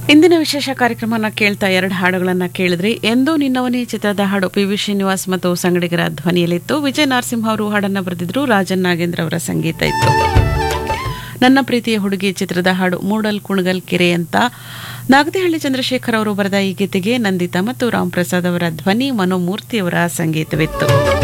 ಇಂದಿನ ವಿಶೇಷ ಕಾರ್ಯಕ್ರಮನ ಕೇಳ್ತಾ ಎರಡು ಹಾಡುಗಳನ್ನ ಕೇಳಿದ್ರಿ ಎಂದೂ ನಿನ್ನವನೇ ಚಿತ್ರದ ಹಾಡು ಪಿ ವಿ ಶ್ರೀನಿವಾಸ್ ಮತ್ತು ಸಂಗಡಿಗರ ಧ್ವನಿಯಲ್ಲಿತ್ತು ವಿಜಯ ನರಸಿಂಹ ಅವರು ಹಾಡನ್ನ ಬರೆದಿದ್ರು ರಾಜನ್ ನಾಗೇಂದ್ರ ಅವರ ಸಂಗೀತ ಇತ್ತು ನನ್ನ ಪ್ರೀತಿಯ ಹುಡುಗಿ ಚಿತ್ರದ ಹಾಡು ಮೂಡಲ್ ಕುಣಗಲ್ ಕೆರೆ ಅಂತ ನಾಗತಿಹಳ್ಳಿ ಚಂದ್ರಶೇಖರ್ ಅವರು ಬರೆದ ಈ ಗೀತೆಗೆ ನಂದಿತಾ ಮತ್ತು ರಾಮ್ ಪ್ರಸಾದ್ ಅವರ ಧ್ವನಿ ಮನೋಮೂರ್ತಿ ಅವರ ಸಂಗೀತವಿತ್ತು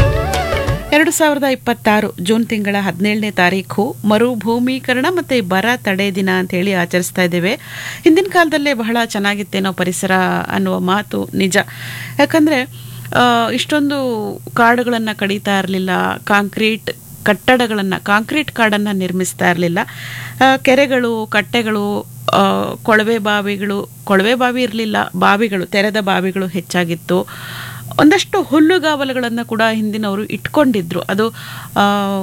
ಎರಡು ಸಾವಿರದ ಇಪ್ಪತ್ತಾರು ಜೂನ್ ತಿಂಗಳ ಹದಿನೇಳನೇ ತಾರೀಕು ಮರುಭೂಮೀಕರಣ ಮತ್ತೆ ಬರ ತಡೆ ದಿನ ಅಂತ ಹೇಳಿ ಆಚರಿಸ್ತಾ ಇದ್ದೇವೆ ಹಿಂದಿನ ಕಾಲದಲ್ಲೇ ಬಹಳ ಚೆನ್ನಾಗಿತ್ತೇನೋ ಪರಿಸರ ಅನ್ನುವ ಮಾತು ನಿಜ ಯಾಕಂದ್ರೆ ಆ, ಇಷ್ಟೊಂದು ಕಾಡುಗಳನ್ನು ಕಡಿತಾ ಇರಲಿಲ್ಲ ಕಾಂಕ್ರೀಟ್ ಕಟ್ಟಡಗಳನ್ನು ಕಾಂಕ್ರೀಟ್ ಕಾಡನ್ನು ನಿರ್ಮಿಸ್ತಾ ಇರಲಿಲ್ಲ ಕೆರೆಗಳು ಕಟ್ಟೆಗಳು ಆ, ಕೊಳವೆ ಬಾವಿಗಳು ಕೊಳವೆ ಬಾವಿ ಇರಲಿಲ್ಲ ಬಾವಿಗಳು ತೆರೆದ ಬಾವಿಗಳು ಹೆಚ್ಚಾಗಿತ್ತು ಒಂದಷ್ಟು ಹುಲ್ಲುಗಾವಲುಗಳನ್ನು ಕೂಡ ಹಿಂದಿನವರು ಇಟ್ಕೊಂಡಿದ್ರು ಅದು ಆ,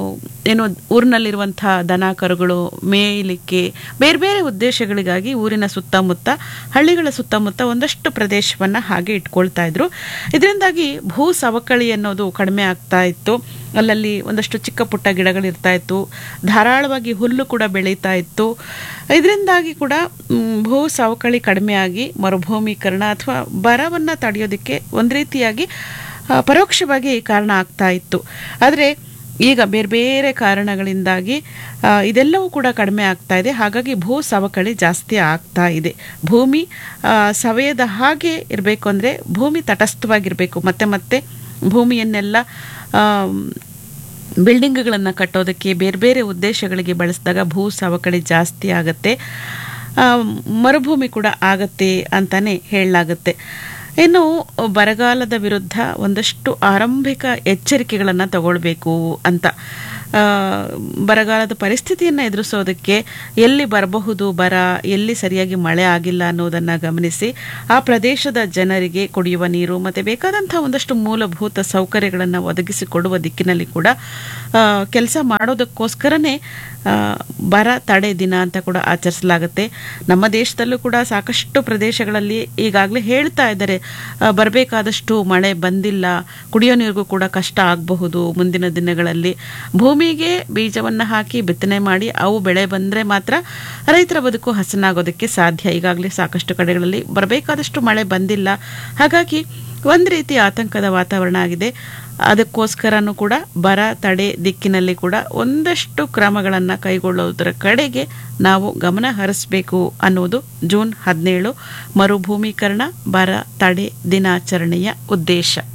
ಏನು ಊರಿನಲ್ಲಿರುವಂಥ ದನ ಕರುಗಳು ಮೇಯಲಿಕ್ಕೆ ಬೇರೆ ಬೇರೆ ಉದ್ದೇಶಗಳಿಗಾಗಿ ಊರಿನ ಸುತ್ತಮುತ್ತ ಹಳ್ಳಿಗಳ ಸುತ್ತಮುತ್ತ ಒಂದಷ್ಟು ಪ್ರದೇಶವನ್ನು ಹಾಗೆ ಇಟ್ಕೊಳ್ತಾ ಇದ್ರು ಇದರಿಂದಾಗಿ ಭೂ ಸವಕಳಿ ಅನ್ನೋದು ಕಡಿಮೆ ಆಗ್ತಾ ಇತ್ತು ಅಲ್ಲಲ್ಲಿ ಒಂದಷ್ಟು ಚಿಕ್ಕ ಪುಟ್ಟ ಗಿಡಗಳಿರ್ತಾ ಇತ್ತು ಧಾರಾಳವಾಗಿ ಹುಲ್ಲು ಕೂಡ ಬೆಳೀತಾ ಇತ್ತು ಇದರಿಂದಾಗಿ ಕೂಡ ಮ್, ಭೂ ಸವಕಳಿ ಕಡಿಮೆಯಾಗಿ ಮರುಭೂಮೀಕರಣ ಅಥವಾ ಬರವನ್ನು ತಡೆಯೋದಕ್ಕೆ ಒಂದು ರೀತಿಯಾಗಿ ಆ, ಪರೋಕ್ಷವಾಗಿ ಕಾರಣ ಆಗ್ತಾ ಇತ್ತು ಆದರೆ ಈಗ ಬೇರೆ ಬೇರೆ ಕಾರಣಗಳಿಂದಾಗಿ ಆ, ಇದೆಲ್ಲವೂ ಕೂಡ ಕಡಿಮೆ ಆಗ್ತಾ ಇದೆ ಹಾಗಾಗಿ ಭೂ ಸವಕಳಿ ಜಾಸ್ತಿ ಆಗ್ತಾ ಇದೆ ಭೂಮಿ ಆ, ಸವೆಯದ ಹಾಗೆ ಇರಬೇಕು ಅಂದರೆ ಭೂಮಿ ತಟಸ್ಥವಾಗಿರಬೇಕು ಮತ್ತೆ ಮತ್ತೆ ಭೂಮಿಯನ್ನೆಲ್ಲ ಆಮ್, ಬಿಲ್ಡಿಂಗ್ಗಳನ್ನು ಕಟ್ಟೋದಕ್ಕೆ ಬೇರೆ ಬೇರೆ ಉದ್ದೇಶಗಳಿಗೆ ಬಳಸಿದಾಗ ಭೂ ಸವಕಳಿ ಜಾಸ್ತಿ ಆಗುತ್ತೆ ಆ, ಮರುಭೂಮಿ ಕೂಡ ಆಗತ್ತೆ ಅಂತಾನೆ ಹೇಳಲಾಗುತ್ತೆ ಇನ್ನು ಬರಗಾಲದ ವಿರುದ್ಧ ಒಂದಷ್ಟು ಆರಂಭಿಕ ಎಚ್ಚರಿಕೆಗಳನ್ನು ತಗೊಳ್ಬೇಕು ಅಂತ ಆ, ಬರಗಾಲದ ಪರಿಸ್ಥಿತಿಯನ್ನು ಎದುರಿಸೋದಕ್ಕೆ ಎಲ್ಲಿ ಬರಬಹುದು ಬರ ಎಲ್ಲಿ ಸರಿಯಾಗಿ ಮಳೆ ಆಗಿಲ್ಲ ಅನ್ನೋದನ್ನು ಗಮನಿಸಿ ಆ ಪ್ರದೇಶದ ಜನರಿಗೆ ಕುಡಿಯುವ ನೀರು ಮತ್ತು ಬೇಕಾದಂಥ ಒಂದಷ್ಟು ಮೂಲಭೂತ ಸೌಕರ್ಯಗಳನ್ನು ಒದಗಿಸಿಕೊಡುವ ದಿಕ್ಕಿನಲ್ಲಿ ಕೂಡ ಕೆಲಸ ಮಾಡೋದಕ್ಕೋಸ್ಕರನೇ ಆ, ಬರ ತಡೆ ದಿನ ಅಂತ ಕೂಡ ಆಚರಿಸಲಾಗುತ್ತೆ ನಮ್ಮ ದೇಶದಲ್ಲೂ ಕೂಡ ಸಾಕಷ್ಟು ಪ್ರದೇಶಗಳಲ್ಲಿ ಈಗಾಗಲೇ ಹೇಳ್ತಾ ಇದ್ದಾರೆ ಬರಬೇಕಾದಷ್ಟು ಮಳೆ ಬಂದಿಲ್ಲ ಕುಡಿಯೋ ನೀರಿಗೂ ಕೂಡ ಕಷ್ಟ ಆಗಬಹುದು ಮುಂದಿನ ದಿನಗಳಲ್ಲಿ ಭೂಮಿಗೆ ಬೀಜವನ್ನು ಹಾಕಿ ಬಿತ್ತನೆ ಮಾಡಿ ಅವು ಬೆಳೆ ಬಂದರೆ ಮಾತ್ರ ರೈತರ ಬದುಕು ಹಸನಾಗೋದಕ್ಕೆ ಸಾಧ್ಯ ಈಗಾಗಲೇ ಸಾಕಷ್ಟು ಕಡೆಗಳಲ್ಲಿ ಬರಬೇಕಾದಷ್ಟು ಮಳೆ ಬಂದಿಲ್ಲ ಹಾಗಾಗಿ ಒಂದು ರೀತಿ ಆತಂಕದ ವಾತಾವರಣ ಆಗಿದೆ ಅದಕ್ಕೋಸ್ಕರನೂ ಕೂಡ ಬರ ತಡೆ ದಿಕ್ಕಿನಲ್ಲಿ ಕೂಡ ಒಂದಷ್ಟು ಕ್ರಮಗಳನ್ನು ಕೈಗೊಳ್ಳುವುದರ ಕಡೆಗೆ ನಾವು ಗಮನ ಹರಿಸಬೇಕು ಅನ್ನೋದು ಜೂನ್ ಹದಿನೇಳು ಮರುಭೂಮೀಕರಣ ಬರ ತಡೆ ದಿನಾಚರಣೆಯ ಉದ್ದೇಶ